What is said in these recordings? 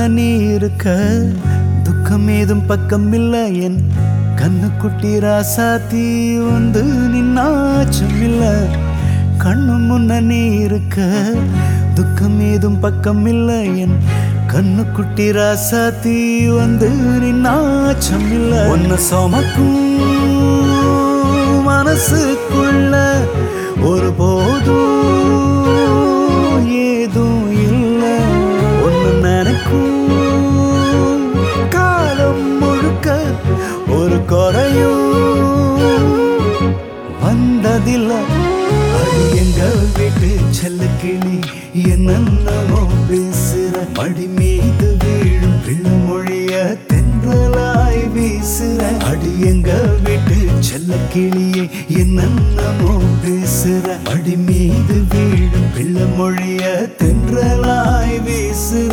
நீ இருக்க துக்கம் ஏதும் பக்கம் இல்ல என் கண்ணுக்குட்டி ராசாத்தி வந்து நின்னாச்சும் இல்ல கண்ணு முன்ன நீ இருக்க துக்கம் ஏதும் பக்கம் இல்ல என் கண்ணுக்குட்டி ராசாத்தி வந்து நின்னாச்சம் இல்ல ஒன்ன சுமக்கும் மனசுக்குள்ள ஒரு போதும் ஏதும் இல்ல ஒன்னு நினைக்கும் காலம் முழுக்க ஒரு குறையும் வந்ததில்ல அது எங்க வீட்டு செல்லக்கிளி என்னென்னமோ பேசுற மடி மீது வீழும் பிள்மொழிய தென்றலாய் வீசுற அடி எங்க வீட்டு செல்லக்கிளியே என்னென்னமோ பேசுற மடி மீது வீழும் பிள்மொழிய தென்றலாய் வீசுற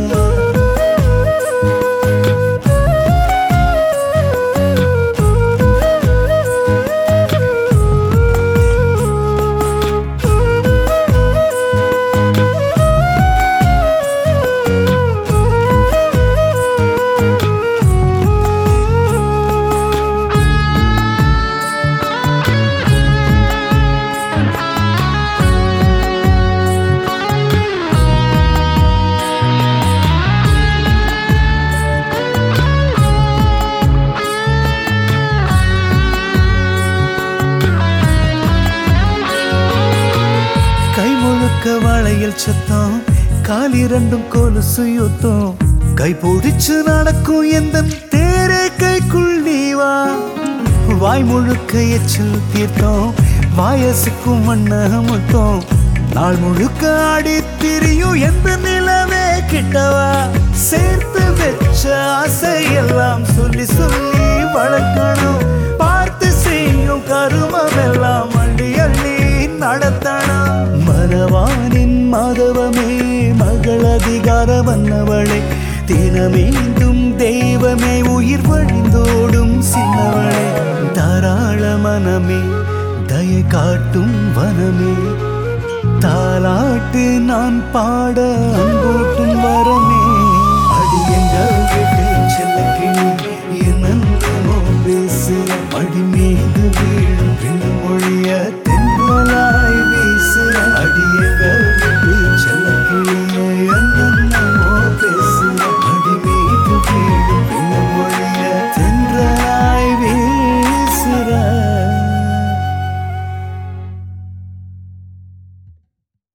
கை முழுக்க வளையல் சத்தம் காலி ரெண்டும் கொலுசு யுத்தம் கை பிடிச்சு நடக்கும் எந்த தேரே கைக்குள் நீ வா வாய் முழுக்க எச்சில் தீர்த்தம் வாயசுக்கும் மண்ண முத்தம் நாள் முழுக்க ஆடி திரியும் எந்த நிலவே கிட்டவா சேர்த்து வச்ச ஆசையெல்லாம் சொல்லி சொல்லி வளர்க்கணும் பார்த்து செய்யும் கருமம் எல்லாம் அள்ளி அள்ளி நடத்தணும் மரவானின் மாதவமே மகள் அதிகார வந்தவளே தினமீண்டும் தெய்வமே உயிர் வழிந்தோடும் சின்னவளே தாராள மனமே தயை காட்டும் வனமே தாலாட்டு நான் பாட அன்பூட்டும் வரமே அடி எங்கள் வீட்டு செல்லக்கிளி என்னென்னமோ பேசு அடி மீது வீழும்